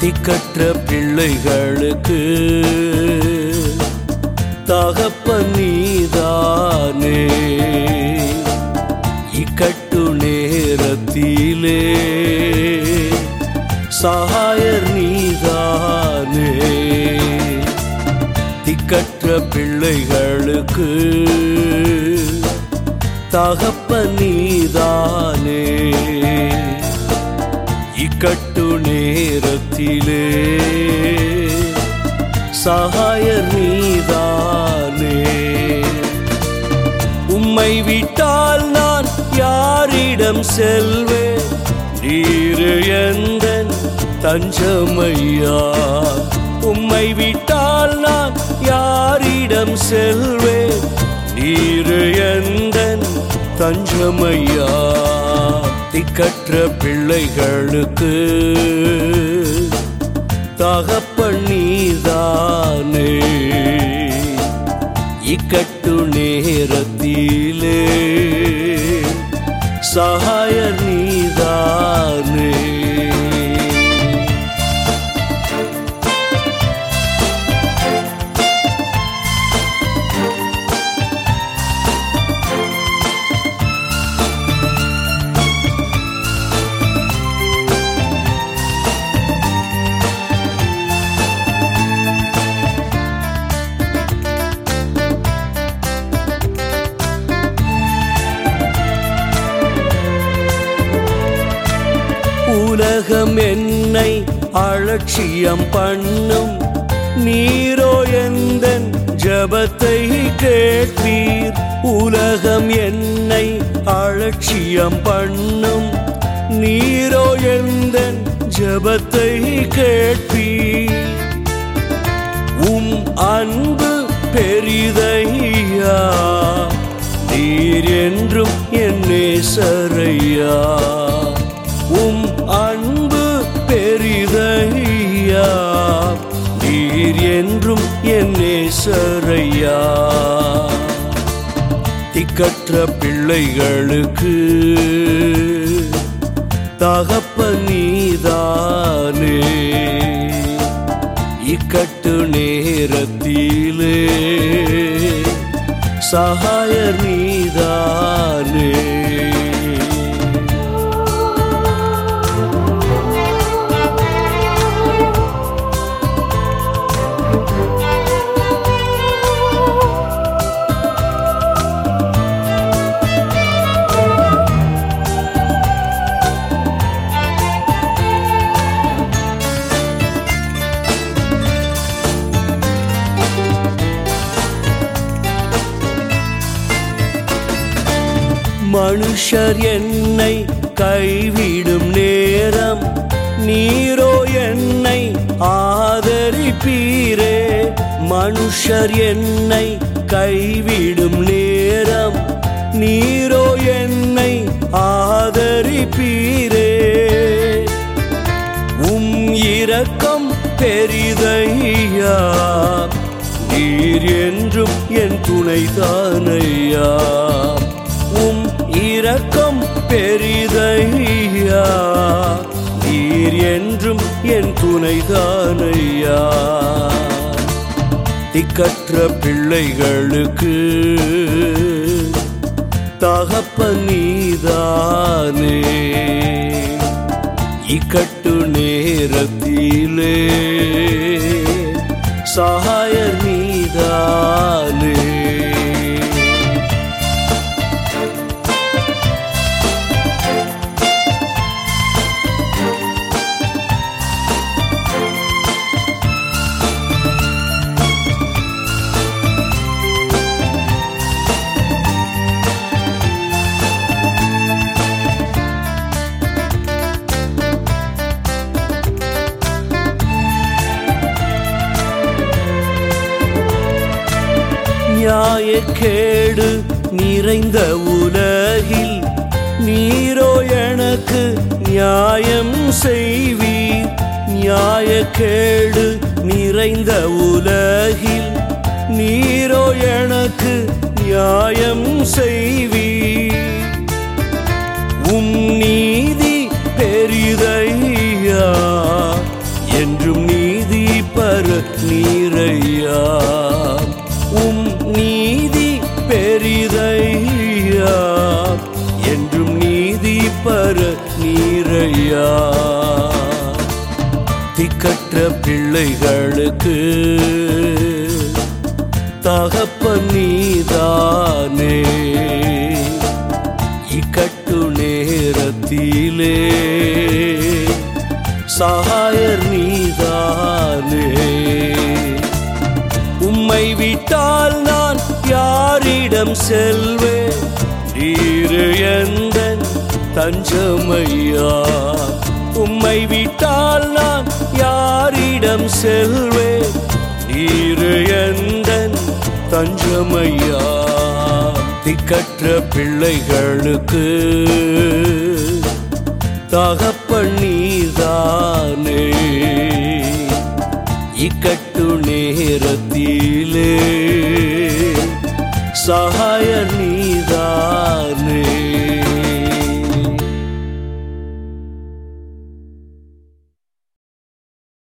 திக்கற்ற பிள்ளைகளுக்கு தகப்பன் நீதானே இக்கட்டு நேரத்திலே சகாயர் நீதானே திக்கற்ற பிள்ளைகளுக்கு தகப்பன் நீதானே இக்கட்டு நேரத்திலே சகாயர் நீதானே உம்மை விட்டால் நான் யாரிடம் செல்வேன் நீரு எந்தன் தஞ்சமையா உம்மை விட்டால் நான் யாரிடம் செல்வேன் நீரு எந்தன் தஞ்சமையா திக்கற்ற பிள்ளைகளுக்கு தகப்பன் நீதானே இக்கட்டு நேரத்திலே சகாயர் நீதானே உலகம் என்னை அலட்சியம் பண்ணும் நீரோ எந்தன் ஜபத்தை கேட்பீர் உலகம் என்னை அலட்சியம் பண்ணும் நீரோ எந்தன் ஜபத்தை கேட்பீர் உம் அன்பு பெரிதையா நீர் என்றும் என் நேசரையா உம் அன்பு பெரிதையா நீர் என்றும் என் நேசரையா திக்கற்ற பிள்ளைகளுக்கு தகப்பன் நீதானே இக்கட்டு நேரத்திலே சகாயர் நீதானே மனுஷர் என்னை கைவிடும் நேரம் நீரோ என்னை ஆதரிப்பீரே மனுஷர் என்னை கைவிடும் நேரம் நீரோ என்னை ஆதரிப்பீரே உம் இரக்கம் பெரிதையா நீர் என்றும் என் துணைதானையா உம் இரக்கம் பெரிதையா நீர் என்றும் என் துணைதானையா திக்கற்ற பிள்ளைகளுக்கு தகப்பன் நீதானே இக்கட்டு நேரத்திலே சகாயர் நீதானே நியாயக்கேடு நிறைந்த உலகில் நீரோ எனக்கு நியாயம் செய்வீர் நியாயக்கேடு நிறைந்த உலகில் நீரோ எனக்கு நியாயம் செய்வீர் உம் நீதி பெரிதையா என் திக்கற்ற பிள்ளைகளுக்கு தகப்பன் நீதானே இக்கட்டு நேரத்திலே சகாயர் நீதானே உம்மை விட்டால் நான் யாரிடம் செல்வேன் நீரு எந்த தஞ்சமையா உம்மை விட்டால் நான் யாரிடம் செல்வேன் நீரு எந்த தஞ்சமையா திக்கற்ற பிள்ளைகளுக்கு தகப்பன் நீதானே இக்கட்டு நேரத்திலே சகா